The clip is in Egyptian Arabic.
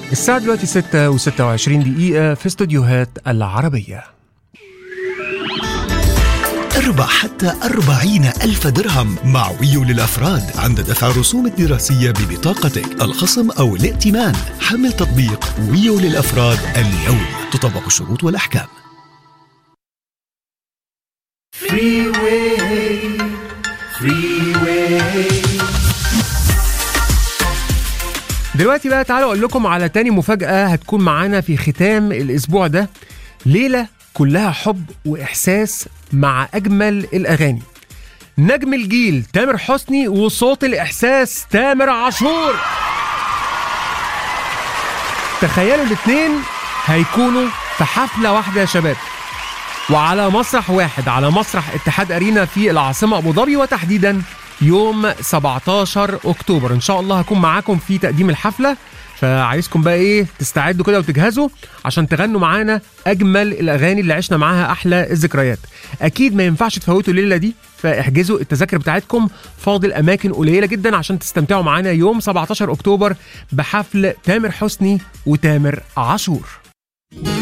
الساعة دلوقتي 6 و26 دقيقة في استوديوهات العربية اربح حتى أربعين ألف درهم مع ويو للأفراد عند دفع رسوم الدراسية ببطاقتك الخصم أو الائتمان حمل تطبيق ويو للأفراد اليوم تطبق الشروط والأحكام دلوقتي بقى تعالوا اقول لكم على تاني مفاجأة هتكون معانا في ختام الاسبوع ده ليلة كلها حب واحساس مع اجمل الاغاني نجم الجيل تامر حسني وصوت الاحساس تامر عاشور تخيلوا الاتنين هيكونوا في حفلة واحدة يا شباب وعلى مسرح واحد على مسرح اتحاد ارينا في العاصمه ابو ظبي وتحديدا يوم 17 اكتوبر ان شاء الله هكون معاكم في تقديم الحفله فعايزكم بقى ايه تستعدوا كده وتجهزوا عشان تغنوا معانا اجمل الاغاني اللي عشنا معاها احلى الذكريات اكيد ما ينفعش تفوتوا الليله دي فاحجزوا التذاكر بتاعتكم فاضل اماكن قليله جدا عشان تستمتعوا معانا يوم 17 اكتوبر بحفل تامر حسني وتامر عاشور